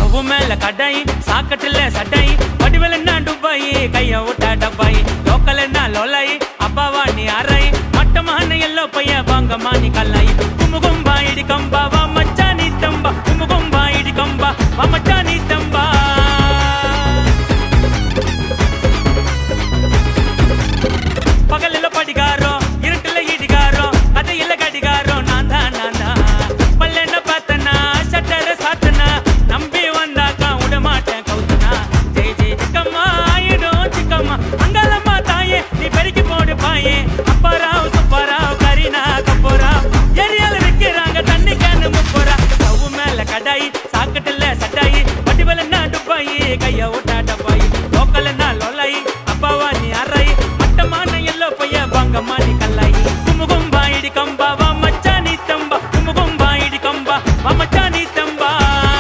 stove மேல கடாய் சாக்கட்டுல சட்டாய் வடிவல் என்ன Dubai கைய விட்டா டப்பாய் லோக்கல் என்ன லோலாய் அப்பாவா நீ அரை மட்டமான எல்லோ பைய வாங்கம்மா நீ கல்லாய் குமுகும்பா இடி கம்பா வா மச்சா நீ தம்பா குமுகும்பா இடி கம்பா வா மச்சா நீ தம்பா பகலில படிகாரோ இருட்டுல இடிகாரோ கதையில கடிகாரோ நான் தான் நான் தான் பல்லென்ன பார்த்தனா சட்டர சாத்தனா நம்பி வந்தாக்கா விட மாட்டேன் கவுத்தனா ஜெய் ஜெய் சிக்கம்மா ஆயிடும் சிக்கம்மா அங்காளம்மா தாயே நீ பெருக்கி போடு பாயே அப்பாராவ் சுப்பாராவ் கரீனா கப்போராவ் ஏரியால விக்கிறாங்க தண்ணி கேனு முப்போரா ஸ்டவ் மேல கடாய் சாக்கட்டுல சட்டாயி வடிவல் என்ன டுப்பாயி கைய ஓட்டா டப்பாயி லோக்கல் என்ன லொல்லாயி அப்பாவா நீ அறாயி மட்டமான எல்லோ பைய வாங்கம்மா நீ கல்லாயி குமுகும்பா இடி கம்பா வா மச்சா நீ தம்பா குமுகும்பா இடி கம்பா வா மச்சா நீ தம்பா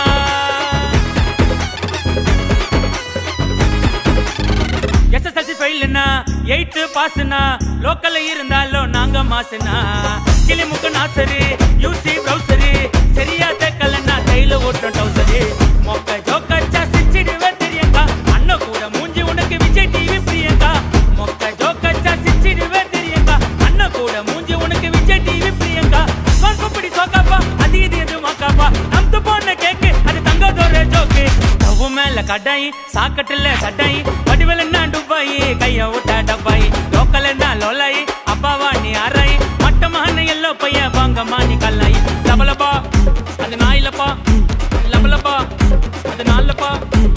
எஸ்எஸ்எல்சி ஃபெயில்னா எயித்து பாஸ்னா லோக்கல்ல இருந்தாலும் நாங்க மாசுனா கிளிமுக்கு நாசரு யூசி ப்ரௌசரு சரியா தெக்கலன்னா கையில ஓட்டுறோம் டவுசரு மொக்க ஜோக்கச்சா சிச்சிடுவே தெரியங்கா அண்ணன் கூட மூஞ்சி உனக்கு விஜய் டிவி பிரியங்கா மொக்க ஜோக்கச்சா சிச்சிடுவே தெரியங்கா அண்ணன் கூட மூஞ்சி உனக்கு விஜய் டிவி பிரியங்கா சொன்பப்படி சோக்காப்பா அது இது எது மோக்காப்பா நம்து போன கேக்கு அது தங்கதோர ஜோக்கு ஸ்டவ் மேல கடாய் சாக்கட்டுல சட்டாய் வடிவல் என்ன டுபாய் கைய விட்டா டப்பாய் லோக்கல் என்ன லோலாய் அப்பாவா நீ அறாய் மட்டமான எல்லோ பைய வாங்கம்மா நீ கல்லாய் லபலபா அது நாயிலப்பா லபலபா அது நாலப்பா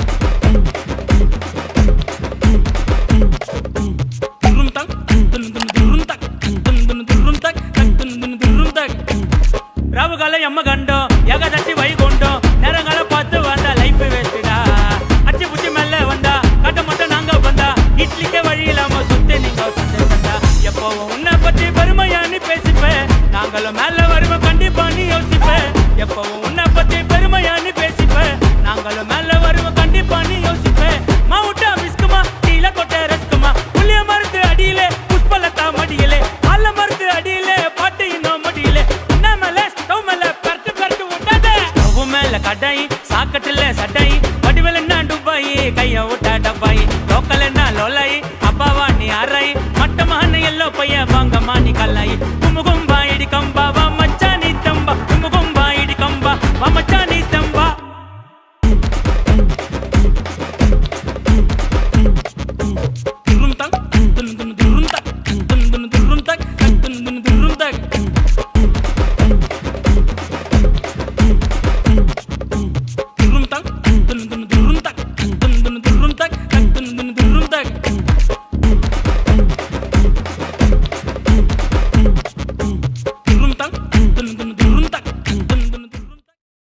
துரும் தக் துன் துன் துரும் தக் துன் துன் துரும் தக் தக் துன் துன் துரும் தக் ராவுகால எம்ம கண்டோம் ஏகாதசி வைகுண்டம் நேரங்கால பார்த்து வந்தா லைஃப் வேஸ்டா அச்சு புச்சி மேல வந்தா கட்ட மட்டும் நாங்க வந்தா இட்லிக்கே வழி இல்லாம சுத்தி நீங்க சண்டை சண்டா எப்பவும் உன்னை பத்தி பெருமையா நீ பேசிப்பேன் நாங்களும் மேல வருவோம் கண்டிப்பா நீ யோசிப்பேன் எப்பவும் உன்னை பத்தி பெருமையா நீ பேசிப்பேன் நாங்களும் மேல வருவோம் கண்டிப்பா நீ யோசிப்பேன் மாவுட்டா மிஸ்குமா டீல கொட்ட ரஸ்குமா புளிய மருந்து அடியிலே புஷ்பலதா மடியிலே அல்ல மருந்து அடியிலே பாட்டு இன்னும் மடியிலே என்ன மேல ஸ்டவ் மேல பரட்டு பரட்டு விட்டாதே ஸ்டவ் மேல கடாய் சாக்கட்டுல சட்டாய் வடிவல் என்ன டுபாய் கைய விட்டா டப்பாய் லோக்கல் என்ன லோலாய் அப்பாவா நீ அறாய் மட்டமான எல்லோ பைய வாங்கம்மா நீ கல்லாய் குமுகும்பா இடி கம்பா வா மச்சா நீ தம்பா குமுகும்பா இடி கம்பா வா மச்சா நீ